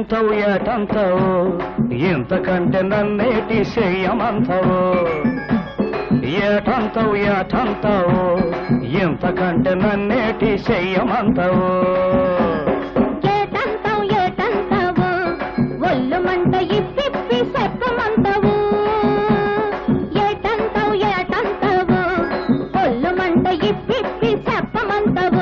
ఏటంతవు ఏటంతవు ఇంతకంటే నన్నేటి చెయ్యమంతవు ఏటంతవు ఏటంతవు ఇంతకంటే నన్నేటి చెయ్యమంతవు ఏటంటావు ఏటంటావు ఒళ్ళు మంట ఇప్పిప్పి చెప్పమంటావు ఏటంటావు ఏటంటావు ఒళ్ళు మంట ఇప్పిప్పి చెప్పమంటావు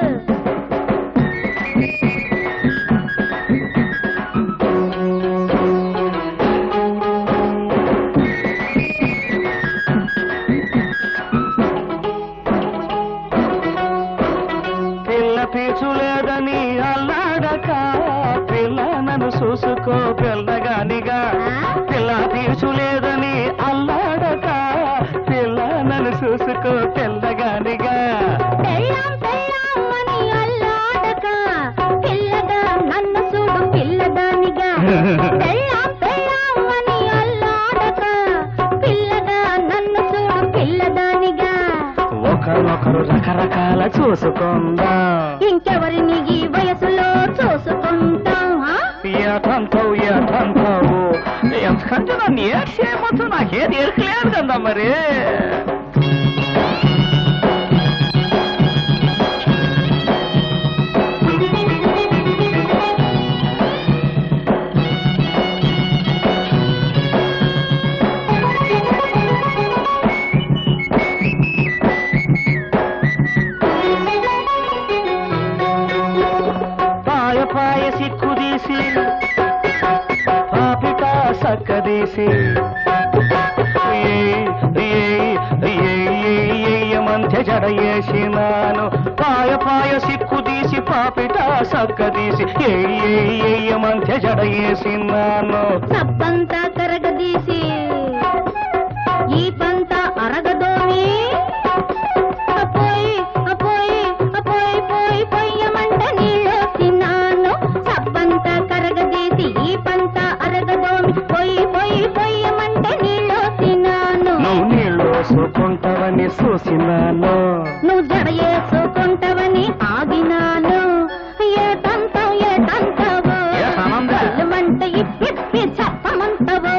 పిల్ల పీచులేదని అల్లాడక పిల్ల నన్ను చూసుకో పిల్లగానిగా పిల్ల పీచులేదని అల్లాడక పిల్ల నన్ను చూసుకో పిల్లగానిగా పెళ్ళాం పెళ్ళామని అల్లాడక పిల్లగా నన్ను చూడు పిల్లదానిగా పెళ్ళాం పెళ్ళామని అల్లాడక పిల్లగా నన్ను చూడు పిల్లదానిగా ఒకరొకరు రకరకాల చూసుకుందా ఇంకెవరిని ఈ వయసులో చూసుకుంటాం ఆ? ఏటంతావు ఏటంతావు ఎందుకంటే నన్ను ఏడ్ చేయవచ్చు నాకేది ఎరకలేదు కదా మరి పాయ పాయ సిక్కుదీసి పాపిట సక్కదీసి మధ్య జడయేసినాను పాయ పాయ సిక్కుదీసి పాపిట సక్కదీసి ఏ మధ్య జడయేసినాను సబ్బంతా కరగదీసి ఈ పంత అరగదోని అపోయి అపోయి అపోయి పోయి పొయ్యమంట నీళ్ళు తిన్నాను సబ్బంతా కరగదీసి ఈ పంత అరగదోని పొయ్యి పొయ్యి పొయ్యమంట నీళ్ళు తిన్నాను నువ్వు నీళ్ళు సుకుంటావని చూసినాను నువ్వు జడ వేసుకుంటావని ఆగినాను ఏటంతావు ఏటంతావు ఏ ఆనంద? మంట ఇప్పిప్పి చెప్పమంటావు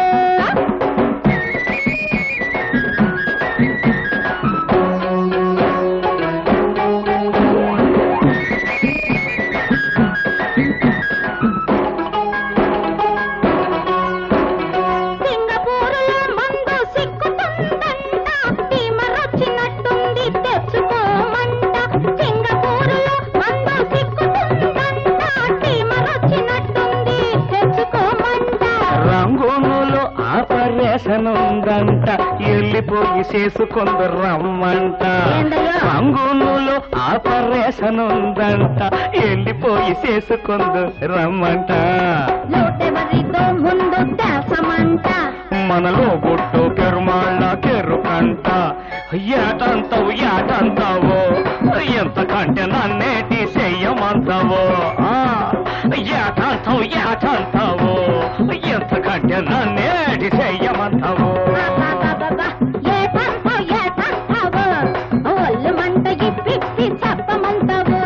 సింగపూరులో మందు సిక్కుతుందంట తీమరొచ్చినట్టుంది తెచ్చుకోమంట సింగపూరులో మందు సిక్కుతుందంట తీమరొచ్చినట్టుంది తెచ్చుకోమంట రంగులో ఆపరేషన్ ఉందంట వెళ్ళిపోయి చేసుకుందు రమ్మంట ఏందయ్యా? రంగులో ఆపరేషన్ ఉందంట వెళ్ళిపోయి చేసుకుందు రమ్మంట లోటెవరితో ముందు దేశమంట మనలో గుట్టు పెరుమాళ్ళ కెరుకంట ఏటంతావు ఏటంతావు ఎంతకంటే నన్నేటి చెయ్యమంటావు ఆ, ఏటంతావు ఏటంతావు ఎంతకంటే నన్నేటి చెయ్యమంటావు అబ్బబ్బబ్బబ్బా, ఏటంటావు ఏటంటావు ఒళ్ళు మంట ఇప్పిప్పి చెప్పమంటావు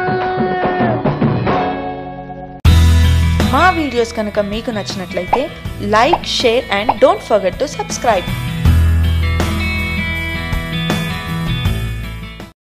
మా వీడియోస్ కనుక మీకు నచ్చినట్లయితే like share and don't forget to subscribe